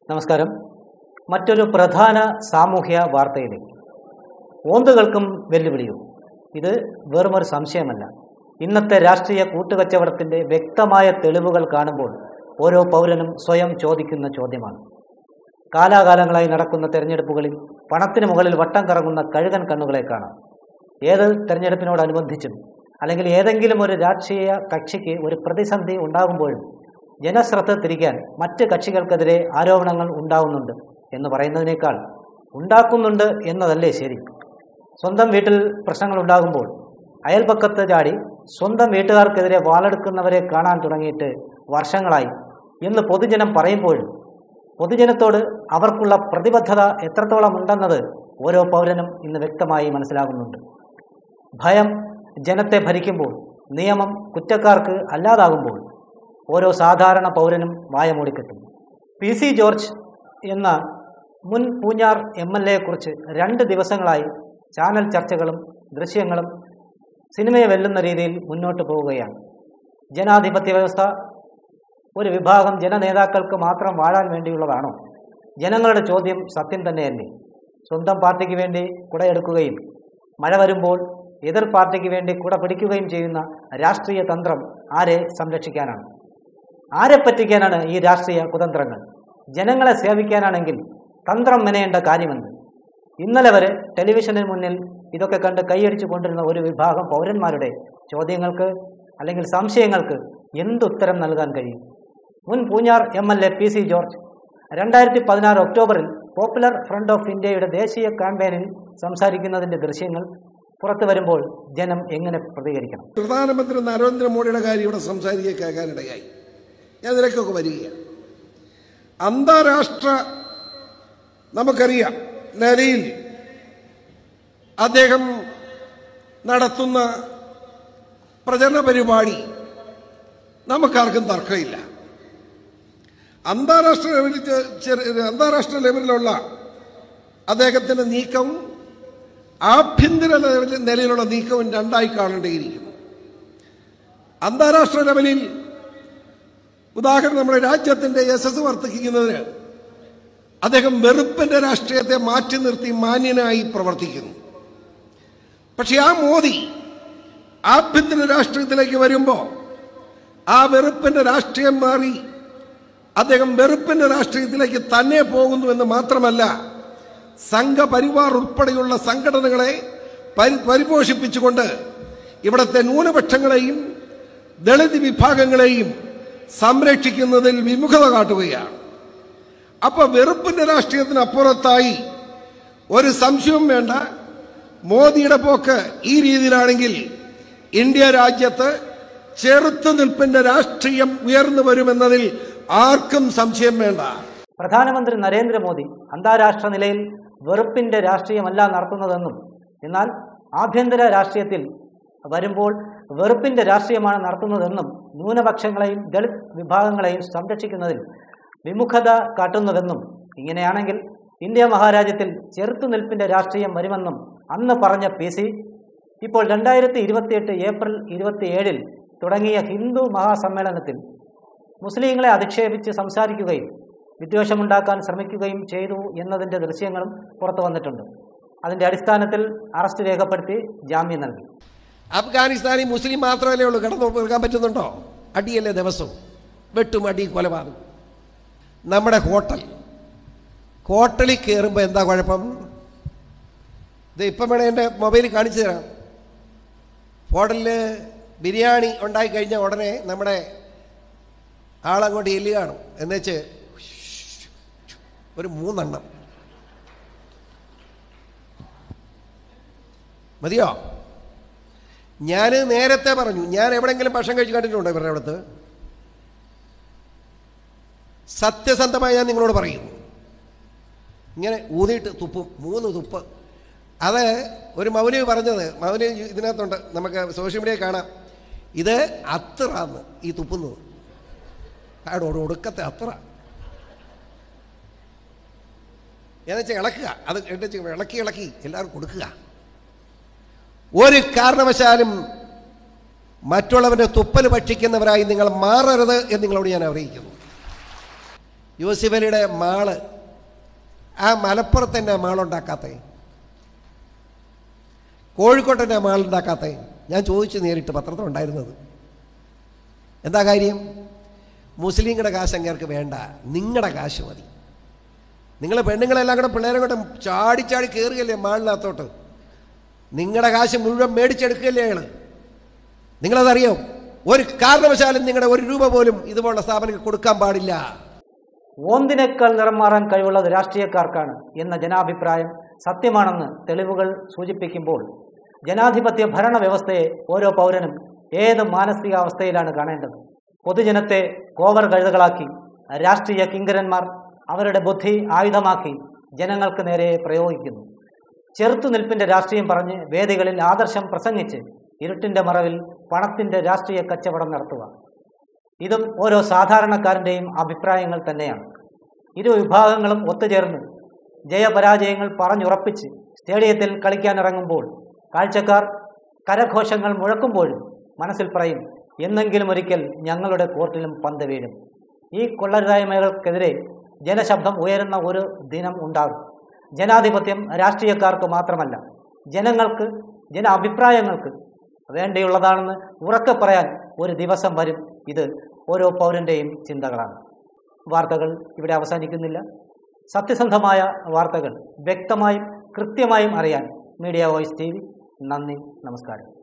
നമസ്കാരം മറ്റൊരു പ്രധാന സാമൂഹ്യ വാർത്തയിലേക്ക് ഓന്തുകൾക്കും വെല്ലുവിളിയും ഇത് വെറുമൊരു സംശയമല്ല ഇന്നത്തെ രാഷ്ട്രീയ കൂട്ടുകച്ചവടത്തിന്റെ വ്യക്തമായ തെളിവുകൾ കാണുമ്പോൾ ഓരോ പൗരനും സ്വയം ചോദിക്കുന്ന ചോദ്യമാണ് കാലാകാലങ്ങളായി നടക്കുന്ന തെരഞ്ഞെടുപ്പുകളിൽ പണത്തിന് മുകളിൽ വട്ടം കറങ്ങുന്ന കഴുകൻ കണ്ണുകളെ കാണാം ഏത് തെരഞ്ഞെടുപ്പിനോടനുബന്ധിച്ചും അല്ലെങ്കിൽ ഏതെങ്കിലും ഒരു രാഷ്ട്രീയ കക്ഷിക്ക് ഒരു പ്രതിസന്ധി ഉണ്ടാകുമ്പോഴും ജനശ്രദ്ധ തിരിക്കാൻ മറ്റ് കക്ഷികൾക്കെതിരെ ആരോപണങ്ങൾ ഉണ്ടാവുന്നുണ്ട് എന്ന് പറയുന്നതിനേക്കാൾ ഉണ്ടാക്കുന്നുണ്ട് എന്നതല്ലേ ശരി സ്വന്തം വീട്ടിൽ പ്രശ്നങ്ങൾ ഉണ്ടാകുമ്പോൾ അയൽപക്കത്ത് ചാടി സ്വന്തം വീട്ടുകാർക്കെതിരെ വാളെടുക്കുന്നവരെ കാണാൻ തുടങ്ങിയിട്ട് വർഷങ്ങളായി എന്ന് പൊതുജനം പറയുമ്പോഴും പൊതുജനത്തോട് അവർക്കുള്ള പ്രതിബദ്ധത എത്രത്തോളം ഉണ്ടെന്നത് ഓരോ പൗരനും ഇന്ന് വ്യക്തമായി മനസ്സിലാകുന്നുണ്ട് ഭയം ജനത്തെ ഭരിക്കുമ്പോൾ നിയമം കുറ്റക്കാർക്ക് അല്ലാതാകുമ്പോൾ ഓരോ സാധാരണ പൗരനും വായ മൂടിക്കെട്ടും പി സി ജോർജ് എന്ന മുൻ പൂഞ്ഞാർ എം എൽ എയെക്കുറിച്ച് രണ്ട് ദിവസങ്ങളായി ചാനൽ ചർച്ചകളും ദൃശ്യങ്ങളും സിനിമയെ വെല്ലുന്ന രീതിയിൽ മുന്നോട്ട് പോവുകയാണ് ജനാധിപത്യ വ്യവസ്ഥ ഒരു വിഭാഗം ജനനേതാക്കൾക്ക് മാത്രം വാഴാൻ വേണ്ടിയുള്ളതാണോ ജനങ്ങളുടെ ചോദ്യം സത്യം തന്നെയല്ലേ സ്വന്തം പാർട്ടിക്ക് വേണ്ടി കുടയെടുക്കുകയും മഴ വരുമ്പോൾ എതിർ പാർട്ടിക്ക് വേണ്ടി കുട പിടിക്കുകയും ചെയ്യുന്ന രാഷ്ട്രീയ തന്ത്രം ആരെ സംരക്ഷിക്കാനാണ് ആരെ പറ്റിക്കാനാണ് ഈ രാഷ്ട്രീയ കുതന്ത്രങ്ങൾ ജനങ്ങളെ സേവിക്കാനാണെങ്കിൽ തന്ത്രം മെനയേണ്ട കാര്യമെന്ത് ഇന്നലെ വരെ ടെലിവിഷന് മുന്നിൽ ഇതൊക്കെ കണ്ട് കൈയടിച്ചു കൊണ്ടിരുന്ന ഒരു വിഭാഗം പൗരന്മാരുടെ ചോദ്യങ്ങൾക്ക് അല്ലെങ്കിൽ സംശയങ്ങൾക്ക് എന്തുത്തരം നൽകാൻ കഴിയും മുൻ Poonjar M L A P C George രണ്ടായിരത്തി പതിനാറ് ഒക്ടോബറിൽ പോപ്പുലർ ഫ്രണ്ട് ഓഫ് ഇന്ത്യയുടെ ദേശീയ ക്യാമ്പയിനിൽ സംസാരിക്കുന്നതിന്റെ ദൃശ്യങ്ങൾ പുറത്തു വരുമ്പോൾ ജനം എങ്ങനെ പ്രതികരിക്കണം പ്രധാനമന്ത്രി നരേന്ദ്രമോദിയുടെ കാര്യം ഇവിടെ സംസാരിക്കുക കേൾക്കാനിടയായി ഞാൻ ഇതിലേക്കൊക്കെ വരികയാണ് അന്താരാഷ്ട്ര നമുക്കറിയാം നിലയിൽ അദ്ദേഹം നടത്തുന്ന പ്രചരണ പരിപാടി നമുക്കാർക്കും തർക്കമില്ല അന്താരാഷ്ട്ര ലെവലിൽ ചെ- ചെറിയ- അന്താരാഷ്ട്ര ലെവലിലുള്ള അദ്ദേഹത്തിന്റെ നീക്കവും ആഭ്യന്തര ലെവലിൽ നിലയിലുള്ള നീക്കവും രണ്ടായി കാണേണ്ടിയിരിക്കുന്നു അന്താരാഷ്ട്ര ലെവലിൽ ഉദാഹരണം നമ്മുടെ രാജ്യത്തിന്റെ യശസ് വർദ്ധിക്കുന്നതിന് അദ്ദേഹം വെറുപ്പിന്റെ രാഷ്ട്രീയത്തെ മാറ്റി നിർത്തി മാന്യനായി പ്രവർത്തിക്കുന്നു പക്ഷെ ആ മോദി ആഭ്യന്തര രാഷ്ട്രീയത്തിലേക്ക് വരുമ്പോൾ ആ വെറുപ്പിന്റെ രാഷ്ട്രീയം മാറി അദ്ദേഹം വെറുപ്പിന്റെ രാഷ്ട്രീയത്തിലേക്ക് തന്നെ പോകുന്നു എന്ന് മാത്രമല്ല സംഘപരിവാർ ഉൾപ്പെടെയുള്ള സംഘടനകളെ പരി- പരിപോഷിപ്പിച്ചുകൊണ്ട് ഇവിടുത്തെ ന്യൂനപക്ഷങ്ങളെയും ദളിത് വിഭാഗങ്ങളെയും സംരക്ഷിക്കുന്നതിൽ വിമുഖത കാട്ടുകയാണ് അപ്പൊ വെറുപ്പിന്റെ രാഷ്ട്രീയത്തിന് അപ്പുറത്തായി ഒരു സംശയവും വേണ്ട മോദിയുടെ പോക്ക് ഈ രീതിയിലാണെങ്കിൽ ഇന്ത്യ രാജ്യത്ത് ചെറുത്തുനിൽപ്പിന്റെ രാഷ്ട്രീയം ഉയർന്നു വരുമെന്നതിൽ ആർക്കും സംശയം വേണ്ട പ്രധാനമന്ത്രി നരേന്ദ്രമോദി അന്താരാഷ്ട്ര നിലയിൽ വെറുപ്പിന്റെ രാഷ്ട്രീയമല്ല നടത്തുന്നതെന്നും എന്നാൽ ആഭ്യന്തര രാഷ്ട്രീയത്തിൽ വരുമ്പോൾ വെറുപ്പിന്റെ രാഷ്ട്രീയമാണ് നടത്തുന്നതെന്നും ന്യൂനപക്ഷങ്ങളെയും ദളിത് വിഭാഗങ്ങളെയും സംരക്ഷിക്കുന്നതിൽ വിമുഖത കാട്ടുന്നുവെന്നും ഇങ്ങനെയാണെങ്കിൽ ഇന്ത്യ മഹാരാജ്യത്തിൽ ചെറുത്തുനിൽപ്പിന്റെ രാഷ്ട്രീയം വരുമെന്നും അന്ന് പറഞ്ഞ പി സി ഇപ്പോൾ രണ്ടായിരത്തി ഇരുപത്തിയെട്ട് ഏപ്രിൽ ഇരുപത്തിയേഴിൽ തുടങ്ങിയ ഹിന്ദു മഹാസമ്മേളനത്തിൽ മുസ്ലിങ്ങളെ അധിക്ഷേപിച്ച് സംസാരിക്കുകയും വിദ്വേഷമുണ്ടാക്കാൻ ശ്രമിക്കുകയും ചെയ്തു എന്നതിന്റെ ദൃശ്യങ്ങളും പുറത്തു വന്നിട്ടുണ്ട് അതിന്റെ അടിസ്ഥാനത്തിൽ അറസ്റ്റ് രേഖപ്പെടുത്തി ജാമ്യം നൽകി അഫ്ഗാനിസ്ഥാനിൽ മുസ്ലിം മാത്രമല്ലേ ഉള്ളൂ കിടന്നു കൊടുക്കാൻ പറ്റുന്നുണ്ടോ അടിയല്ലേ ദിവസവും വെട്ടും അടി കൊലപാതകം നമ്മുടെ ഹോട്ടൽ ഹോട്ടലിൽ കയറുമ്പോൾ എന്താ കുഴപ്പം ഇത് ഇപ്പം വേണേ എൻ്റെ മൊബൈലിൽ കാണിച്ചു തരാം ഹോട്ടലിൽ ബിരിയാണി ഉണ്ടായി കഴിഞ്ഞ ഉടനെ നമ്മുടെ ആളങ്ങോട്ട് എല്ലുകയാണ് എന്നുവെച്ച് ഒരു മൂന്നെണ്ണം മതിയോ ഞാൻ നേരത്തെ പറഞ്ഞു ഞാൻ എവിടെങ്കിലും ഭക്ഷണം കഴിച്ച് കണ്ടിട്ടുണ്ടോ ഇവരുടെ അടുത്ത് സത്യസന്ധമായി ഞാൻ നിങ്ങളോട് പറയുന്നു ഇങ്ങനെ ഊതിയിട്ട് തുപ്പും മൂന്ന് തുപ്പ് അത് ഒരു മൗലവി പറഞ്ഞത് മൗലവി ഇതിനകത്തുണ്ട് നമുക്ക് സോഷ്യൽ മീഡിയയിൽ കാണാം ഇത് അത്രാന്ന് ഈ തുപ്പുന്നത് അവിടെ ഒടുക്കത്തെ അത്ര എന്നുവെച്ചാൽ ഇളക്കുക അത് എന്നുവെച്ചാൽ ഇളക്കി ഇളക്കി എല്ലാവർക്കും കൊടുക്കുക ഒരു കാരണവശാലും മറ്റുള്ളവന്റെ തുപ്പൽ ഭക്ഷിക്കുന്നവരായി നിങ്ങൾ മാറരുത് എന്ന് നിങ്ങളോട് ഞാൻ അറിയിക്കുന്നു യൂസഫ് അലിയുടെ മാള് ആ മലപ്പുറത്ത് തന്നെ മാളുണ്ടാക്കാത്തേ കോഴിക്കോട്ട് തന്നെ മാളുണ്ടാക്കാത്തേ ഞാൻ ചോദിച്ചു നേരിട്ട് പത്രത്തിൽ ഉണ്ടായിരുന്നത് എന്താ കാര്യം മുസ്ലിങ്ങളുടെ കാശ് അങ്ങേർക്ക് വേണ്ട നിങ്ങളുടെ കാശ് മതി നിങ്ങൾ പെണ്ണുങ്ങളെല്ലാം കൂടെ പിള്ളേരെ കൂടെ ചാടി ചാടി കയറുകയല്ലേ മാളിനകത്തോട്ട് നിങ്ങളുടെ കാശ് മുഴുവൻ മേടിച്ചെടുക്കുകയല്ലേ അയാൾ നിങ്ങളതറിയോ ഒരു കാരണവശാലും നിങ്ങളുടെ ഒരു രൂപ പോലും ഇതുപോലുള്ള സ്ഥാപനങ്ങൾക്ക് കൊടുക്കാൻ പാടില്ല ഓന്തിനേക്കാൾ നിറം മാറാൻ കഴിവുള്ളത് രാഷ്ട്രീയക്കാർക്കാണ് എന്ന ജനാഭിപ്രായം സത്യമാണെന്ന് തെളിവുകൾ സൂചിപ്പിക്കുമ്പോൾ ജനാധിപത്യ ഭരണ വ്യവസ്ഥയെ ഓരോ പൗരനും ഏത് മാനസികാവസ്ഥയിലാണ് കാണേണ്ടത് പൊതുജനത്തെ കോവർ കഴുതകളാക്കി രാഷ്ട്രീയ കിങ്കരന്മാർ അവരുടെ ബുദ്ധി ആയുധമാക്കി ജനങ്ങൾക്ക് നേരെ പ്രയോഗിക്കുന്നു ചെറുത്തുനിൽപ്പിന്റെ രാഷ്ട്രീയം പറഞ്ഞ് വേദികളിൽ ആദർശം പ്രസംഗിച്ച് ഇരുട്ടിന്റെ മറവിൽ പണത്തിന്റെ രാഷ്ട്രീയ കച്ചവടം നടത്തുക ഇതും ഓരോ സാധാരണക്കാരൻ്റെയും അഭിപ്രായങ്ങൾ തന്നെയാണ് ഇരു വിഭാഗങ്ങളും ഒത്തുചേർന്ന് ജയപരാജയങ്ങൾ പറഞ്ഞുറപ്പിച്ച് സ്റ്റേഡിയത്തിൽ കളിക്കാനിറങ്ങുമ്പോൾ കാഴ്ചക്കാർ കരഘോഷങ്ങൾ മുഴക്കുമ്പോഴും മനസ്സിൽ പറയും എന്നെങ്കിലും ഒരിക്കൽ ഞങ്ങളുടെ കോർട്ടിലും പന്ത് വീഴും ഈ കൊള്ളരുതായ്മകൾക്കെതിരെ ജനശബ്ദം ഉയരുന്ന ഒരു ദിനം ഉണ്ടാകും ജനാധിപത്യം രാഷ്ട്രീയക്കാർക്ക് മാത്രമല്ല ജനങ്ങൾക്ക് ജന അഭിപ്രായങ്ങൾക്ക് വേണ്ടിയുള്ളതാണെന്ന് ഉറക്കെ പറയാൻ ഒരു ദിവസം വരും ഇത് ഓരോ പൗരൻ്റെയും ചിന്തകളാണ് വാർത്തകൾ ഇവിടെ അവസാനിക്കുന്നില്ല സത്യസന്ധമായ വാർത്തകൾ വ്യക്തമായും കൃത്യമായും അറിയാൻ മീഡിയ വോയിസ് ടി വി നന്ദി നമസ്കാരം